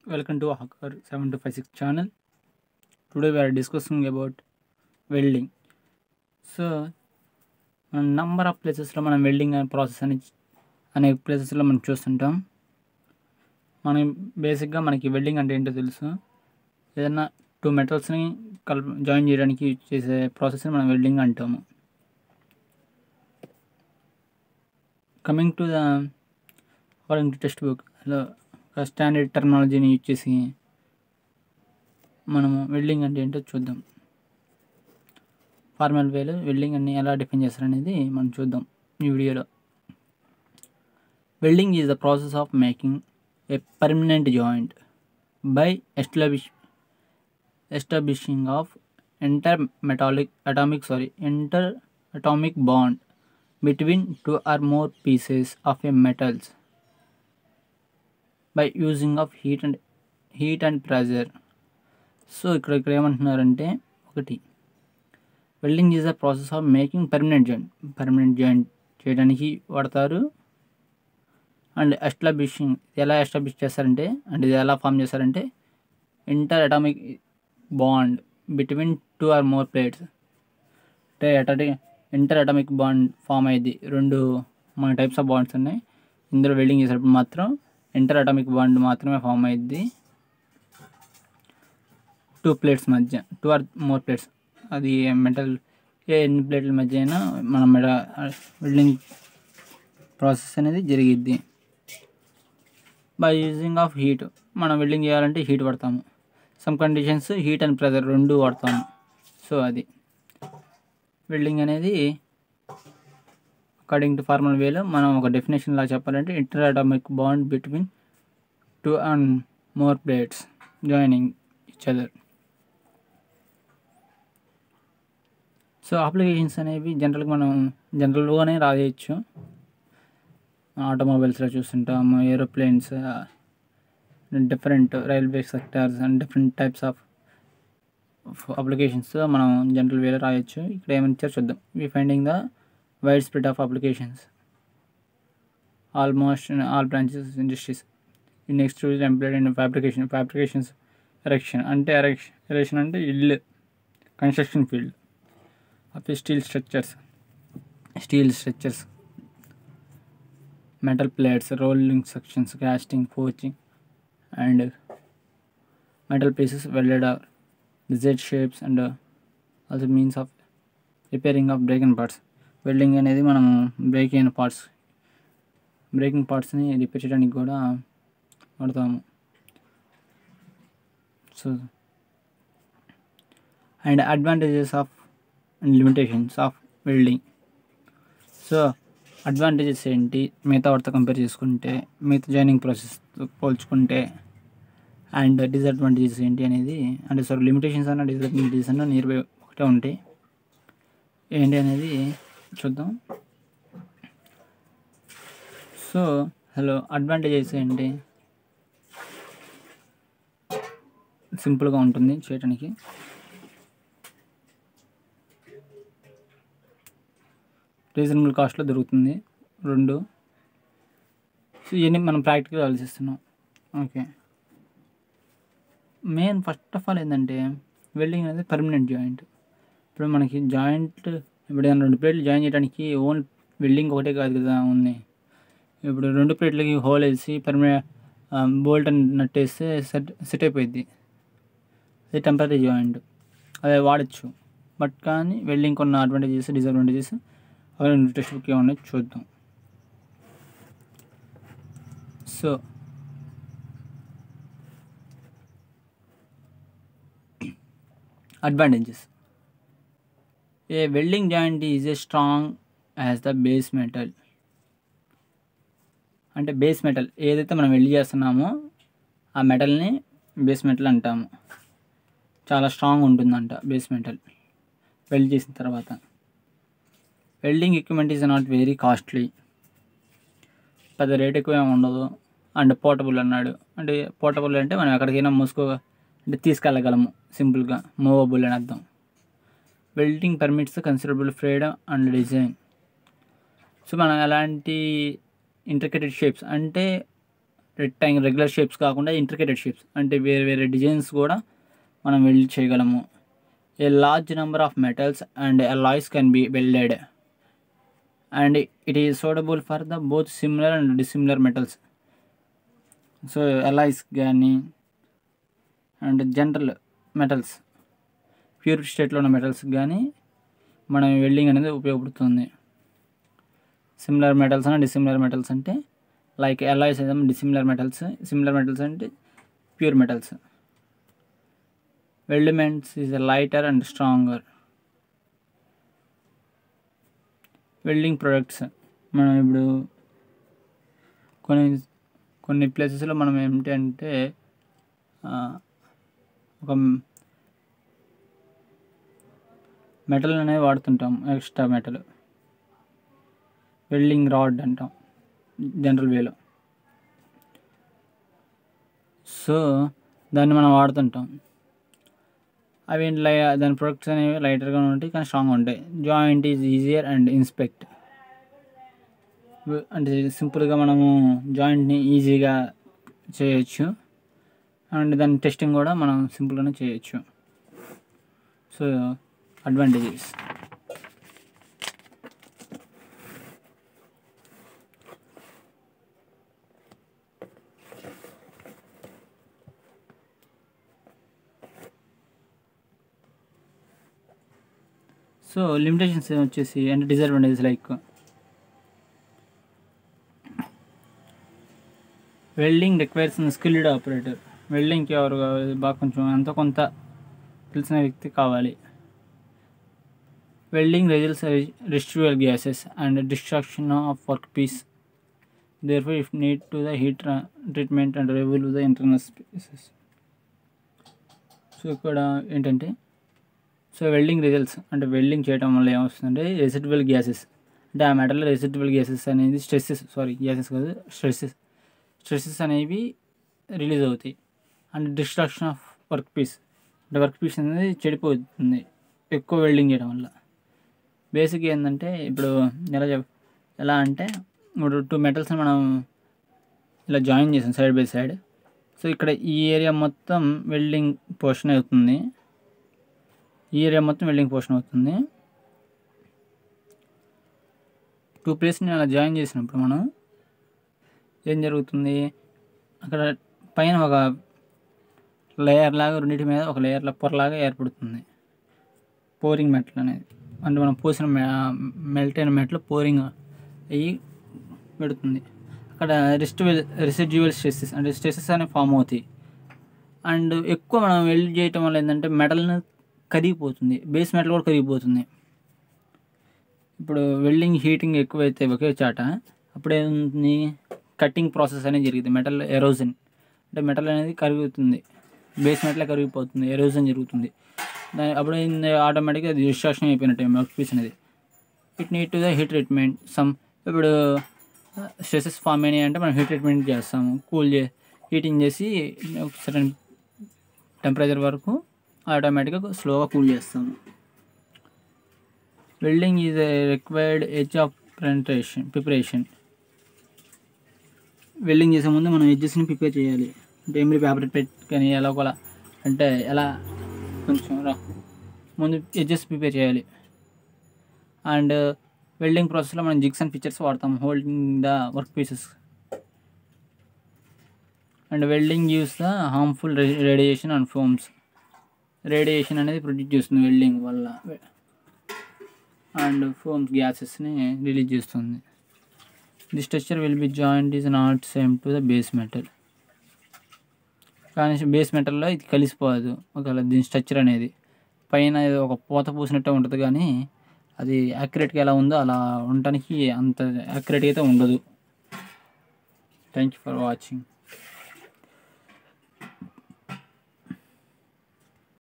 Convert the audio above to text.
welcome to Hacker 7256 channel. Today we are discussing about welding. So number of ప్లేసెస్లో మనం welding అనే process అని అనే ప్లేసెస్లో మనం చూస్తుంటాం మనం బేసిక్గా మనకి వెల్డింగ్ అంటే ఏంటో తెలుసు ఏదైనా టూ మెటల్స్ని కల్ జాయిన్ చేయడానికి యూజ్ చేసే ప్రాసెస్ని మనం వెల్డింగ్ అంటాము coming to the according to textbook లో ఒక స్టాండర్డ్ టెర్మినాలజీని యూజ్ చేసి మనము వెల్డింగ్ అంటే ఏంటో చూద్దాం ఫార్మల్ వేలో వెల్డింగ్ అన్ని ఎలా డిఫైన్ చేస్తారనేది మనం చూద్దాం ఈ వీడియోలో welding is the process of making a permanent joint by establish establishing of enter metallic atomic sorry enter atomic bond between two or more pieces of a metals by using of heat and heat and pressure so ఇక్కడ ఇక్కడ ఏమంటున్నారంటే ఒకటి welding is the process of making permanent joint permanent joint చేయడానికి వాడతారు and establishing ఎలా establish చేస్తారంటే అంటే ఇది ఎలా ఫామ్ చేస్తారంటే inter atomic bond between two or more plates అంటే అటాటిక్ ఇంటర్ అటామిక్ బాండ్ ఫామ్ అయ్యింది రెండు మన టైప్స్ ఆఫ్ బాండ్స్ ఉన్నాయి ఇందులో వెల్డింగ్ చేసేటప్పుడు మాత్రం ఇంటర్ అటామిక్ బాండ్ మాత్రమే ఫామ్ అయ్యింది టూ ప్లేట్స్ మధ్య టూ ఆర్ మోర్ ప్లేట్స్ అది మెటల్ ఏ ఎన్ని ప్లేట్ల మధ్య అయినా మన మెడ వెల్డింగ్ ప్రాసెస్ అనేది జరిగిద్ది బై యూజింగ్ ఆఫ్ హీట్ మనం వెల్డింగ్ చేయాలంటే హీట్ పడతాము some conditions heat and pressure రెండు వాడతాము సో అది వెల్డింగ్ అనేది అకార్డింగ్ టు ఫార్మల్ వేలో మనం ఒక డెఫినేషన్ లా చెప్పాలంటే inter atomic bond between two and more plates joining each other so applications అనేవి జనరల్గా మనం జనరల్గానే రాయొచ్చు ఆటోమొబైల్స్లో చూస్తుంటాము aeroplanes different railway sectors and different types of applications మనం జనరల్ వేలో రాయొచ్చు ఇక్కడ ఏమైనా ఇచ్చారు చూద్దాం we finding the wide spread of applications almost all branches industries next employed and fabrication fabrications erection అంటే ఎరెక్షన్ ఎరెక్షన్ అంటే ఇల్లు construction field of steel structures steel structures metal plates rolling sections casting forging and metal pieces welded or desired shapes and also means of repairing of breaking parts welding అనేది మనం break అయిన parts breaking పార్ట్స్ని repair చేయడానికి కూడా వాడతాము so and advantages of and limitations of welding so advantages ఏంటి మిగతా వాటితో compare చేసుకుంటే మిగతా జాయినింగ్ ప్రాసెస్ పోల్చుకుంటే అండ్ డిసడ్వాంటేజెస్ ఏంటి అనేది అంటే సారీ లిమిటేషన్స్ అన్న డిసడ్వాంటేజెస్ అన్న నియర్ బై ఒకటే ఉంటాయి ఏంటి అనేది చూద్దాం సో హలో అడ్వాంటేజెస్ ఏంటి సింపుల్గా ఉంటుంది చేయడానికి రీజనబుల్ కాస్ట్లో దొరుకుతుంది రెండు సో ఇవన్నీ మనం ప్రాక్టికల్ ఆలోచిస్తున్నాం okay main first of all ఏంటంటే వెల్డింగ్ అనేది పర్మనెంట్ జాయింట్ ఇప్పుడు మనకి జాయింట్ ఇప్పుడు ఏదైనా రెండు ప్లేట్లు జాయిన్ చేయడానికి ఓన్ వెల్డింగ్ ఒకటే కాదు కదా ఉంది ఇప్పుడు రెండు ప్లేట్లకి హోల్ వేసి పర్మనెంట్ బోల్ట్ అని నట్టేస్తే సెట్ సెట్ అయిపోయింది అది టెంపరీ జాయింట్ అదే వాడచ్చు బట్ కానీ వెల్డింగ్ కొన్న అడ్వాంటేజెస్ డిసడ్వాంటేజెస్ అవి టెక్స్ట్ బుక్ ఏమన్నా చూద్దాం so advantages a welding joint is as strong as the base metal అంటే బేస్ మెటల్ ఏదైతే మనం వెల్డ్ చేస్తున్నామో ఆ మెటల్ని బేస్ మెటల్ అంటాము చాలా స్ట్రాంగ్ ఉంటుందంట బేస్ మెటల్ వెల్డ్ చేసిన తర్వాత welding equipment is not very costly పెద్ద రేట్ ఎక్కువ ఏమి ఉండదు అండ్ పోర్టబుల్ అన్నాడు అంటే పోర్టబుల్ అంటే మనం ఎక్కడికైనా మూసుకో అంటే తీసుకెళ్ళగలము సింపుల్గా మూవబుల్ అని అర్థం welding permits considerable freedom and design so మనం ఎలాంటి ఇంట్రికేటెడ్ షేప్స్ అంటే రెక్టాంగిల్ రెగ్యులర్ షేప్స్ కాకుండా ఇంట్రికేటెడ్ షేప్స్ అంటే వేరే వేరే డిజైన్స్ కూడా మనం వెల్డ్ చేయగలము a large number of metals and alloys can be welded and it is suitable for the both similar and dissimilar metals so alloys కానీ and general metals pure స్టేట్లో ఉన్న metals కానీ మనం వెల్డింగ్ అనేది ఉపయోగపడుతుంది similar metals and dissimilar metals అంటే like alloys అయితే dissimilar metals similar metals అంటే pure metals weldments is lighter and stronger welding products మనం ఇప్పుడు కొన్ని కొన్ని ప్లేసెస్లో మనం ఏమిటి అంటే ఆ, ఒక మెటల్ అనేది వాడుతుంటాం ఎక్స్ట్రా మెటల్ వెల్డింగ్ రాడ్ అంటాం జనరల్ వేలో సో దాన్ని మనం వాడుతుంటాం అవి లై దాని ప్రొడక్ట్స్ అనేవి లైటర్గా ఉంటాయి కానీ స్ట్రాంగ్గా ఉంటాయి joint is easier and inspect అంటే సింపుల్గా మనము జాయింట్ని ఈజీగా చేయొచ్చు అండ్ దాని టెస్టింగ్ కూడా మనం సింపుల్గానే చేయొచ్చు సో అడ్వాంటేజెస్ సో లిమిటేషన్స్ వచ్చేసి అంటే disadvantages like welding requires skilled operator వెల్డింగ్కి ఎవరు కావాలి బాగా కొంచెం ఎంతో కొంత తెలిసిన వ్యక్తి కావాలి welding results residual gases and distraction of workpiece therefore if need to the heat treatment and reveal the internal spaces so ఇక్కడ ఏంటంటే సో వెల్డింగ్ రిజల్ట్స్ అంటే వెల్డింగ్ చేయడం వల్ల ఏమొస్తుందంటే రెసిడ్యువల్ గ్యాసెస్ అంటే ఆ మెటల్ రెసిడ్యువల్ గ్యాసెస్ అనేది stresses sorry gases కాదు స్ట్రెస్సెస్ స్ట్రెస్సెస్ అనేవి రిలీజ్ అవుతాయి and distraction of workpiece అంటే వర్క్ పీస్ అనేది చెడిపోతుంది ఎక్కువ వెల్డింగ్ చేయడం వల్ల బేసిక్ ఏంటంటే ఇప్పుడు ఎలా చెప్ ఎలా అంటే ఇప్పుడు టూ మెటల్స్ని మనం ఇలా జాయిన్ చేసాం సైడ్ బై సైడ్ సో ఇక్కడ ఈ ఏరియా మొత్తం వెల్డింగ్ పోర్షన్ అవుతుంది ఈ ఏరియా మొత్తం వెల్డింగ్ పోర్షన్ అవుతుంది టూ ప్లేస్ని అలా జాయిన్ చేసినప్పుడు మనం ఏం జరుగుతుంది అక్కడ పైన ఒక లేయర్ లాగా రెండింటి మీద ఒక లేయర్ పొరలాగా ఏర్పడుతుంది పోరింగ్ మెటల్ అనేది అంటే మనం పోసిన మెల్ట్ అయిన మెటల్ పోరింగ్ అయ్యి పెడుతుంది అక్కడ రెస్టివల్ రెసిడ్యువల్ స్ట్రెసెస్ అంటే స్ట్రెసెస్ అనేవి ఫామ్ అవుతాయి అండ్ ఎక్కువ మనం వెల్డ్ చేయటం వల్ల ఏంటంటే మెటల్ని కరిగిపోతుంది బేస్ మెటల్ కూడా కరిగిపోతుంది ఇప్పుడు వెల్డింగ్ హీటింగ్ ఎక్కువైతే ఒకే చాట అప్పుడేముంది కటింగ్ ప్రాసెస్ అనేది జరిగింది మెటల్ ఎరోజన్ అంటే మెటల్ అనేది కరుగుతుంది బేస్ మెటల్ కరిగిపోతుంది ఎరోజన్ జరుగుతుంది దాని అప్పుడు ఆటోమేటిక్గా అది డిస్ట్రాక్షన్ అయిపోయినట్టు వర్క్ పీస్ అనేది it need to the heat treatment some ఇప్పుడు స్ట్రెసెస్ ఫామ్ అయినాయి అంటే మనం హీట్ ట్రీట్మెంట్ చేస్తాము కూల్ చే హీటింగ్ చేసి సరైన టెంపరేచర్ వరకు ఆటోమేటిక్గా స్లోగా కూల్ చేస్తాము welding is a required edge of ప్రెంటేషన్ ప్రిపరేషన్ వెల్డింగ్ చేసే ముందు మనం ఎడ్జెస్ని ప్రిపేర్ చేయాలి అంటే ఏమి పేపర్ పెట్టుకొని ఎలా ఒకలా అంటే ఎలా కొంచెం రా ముందు ఎడ్జెస్ ప్రిపేర్ చేయాలి అండ్ వెల్డింగ్ ప్రాసెస్లో మనం జిగ్స్ అండ్ ఫీచర్స్ వాడతాం holding the workpieces and welding use the harmful radiation and fumes radiation అనేది ప్రొడ్యూస్ చేస్తుంది వెల్డింగ్ వల్ల అండ్ ఫోమ్స్ గ్యాసెస్ని రిలీజ్ చేస్తుంది the structure will be joint is not same to the base metal కానీ base మెటల్లో ఇది కలిసిపోదు ఒకవేళ దీని స్ట్రక్చర్ అనేది పైన ఏదో ఒక పూత పూసినట్టే ఉంటుంది కానీ అది యాక్యురేట్గా ఎలా ఉందో అలా ఉండటానికి అంత యాక్యురేట్గా అయితే ఉండదు థ్యాంక్ యూ ఫర్ వాచింగ్